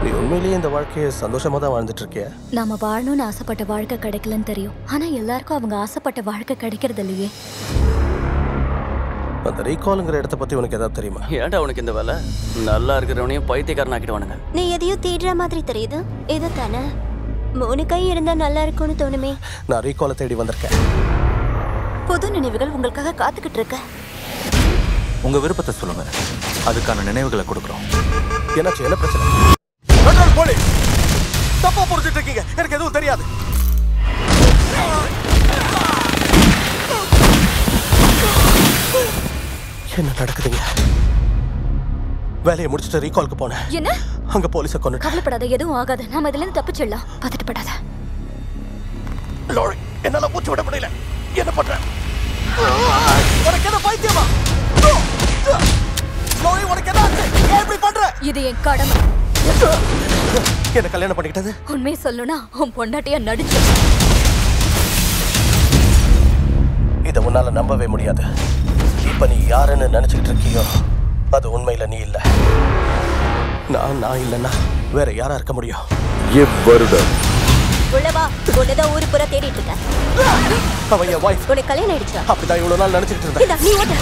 நீ உண்மையிலேயே இந்த வாழ்க்கையை சந்தோஷமா தான் வாழ்ந்துட்டு இருக்கிய நாம வாழணும்னு ஆசைப்பட்ட வாழ்க்கை கிடைக்கலன்னு தெரியும் ஆனா எல்லாருக்கும் அவங்க ஆசைப்பட்ட வாழ்க்கை கிடைக்கிறது இல்லையே அந்த ரீகாலுங்கிற இடத்த பத்தி உனக்கு ஏதாவது தெரியுமா ஏன்டா உனக்கு இந்த வேலை நல்லா இருக்கிறவனையும் பைத்தியக்காரன் ஆக்கிடுவானுங்க நீ எதையோ தேடுற மாதிரி தெரியுது இது தானே மூணு கை இருந்தா நல்லா இருக்கும்னு தோணுமே நான் ரீகாலை தேடி வந்திருக்கேன் புது நினைவுகள் உங்களுக்காக காத்துக்கிட்டு இருக்க உங்க விருப்பத்தை சொல்லுங்க அதுக்கான நினைவுகளை கொடுக்குறோம் என்னாச்சு என்ன பிரச்சனை பெட்ரோல் போலி தப்பா புரிஞ்சுட்டு இருக்கீங்க எனக்கு எதுவும் தெரியாது என்ன நடக்குதுங்க வேலையை முடிச்சுட்டு ரீகாலுக்கு போனேன் என்ன அங்க போலீஸை கொண்டு கவலைப்படாத எதுவும் ஆகாது நாம இதுல இருந்து தப்பிச்சிடலாம் பதட்டப்படாத லோரி என்னால மூச்சு விட முடியல என்ன பண்ற உனக்கு என்ன பைத்தியமா லோரி உனக்கு என்ன ஆச்சு? ஏன் இப்படி பண்ற இது என் கடமை என்ன கல்யாணம் பண்ணிக்கிட்டது உண்மையை சொல்லணும்னா உன் பொண்டாட்டியா நடிச்சு இதை உன்னால நம்பவே முடியாது இப்ப நீ யாருன்னு நினைச்சுக்கிட்டு இருக்கியோ அது உண்மையில நீ இல்ல நான் நான் இல்லைன்னா வேற யாரா இருக்க முடியும் இவ்வருடம் உள்ளவா உன்னதான் ஊரு பூரா தேடிட்டு இருக்க அவன் என் வைஃப் உனக்கு கல்யாணம் ஆயிடுச்சா அப்படிதான் இவ்வளவு நாள் நினைச்சுக்கிட்டு இருந்தேன் இந்தா, நீ ஓட்டு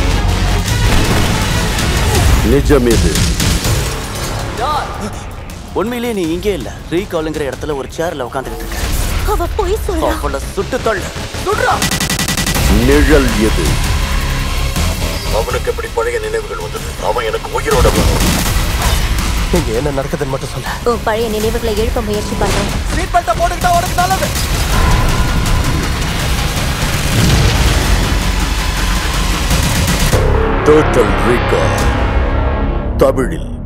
நிஜம் இது உண்மையிலேயே நீ இங்கே இல்ல ரீகாலுங்கிற இடத்துல ஒரு சேர்ல உட்காந்துக்கிட்டு இருக்க அவ போய் சொல்றா அவளை சுட்டு தள்ளு சுடுறா நிழல் எது அவனுக்கு எப்படி பழைய நினைவுகள் வந்தது அவன் எனக்கு உயிரோட வேணும் இங்க என்ன நடக்குதுன்னு மட்டும் சொல்ல உன் பழைய நினைவுகளை எழுப்ப முயற்சி பண்றேன் சீட் பெல்ட்டை போட்டுக்கிட்டா உனக்கு நல்லது டோட்டல் ரீகால் தமிழில்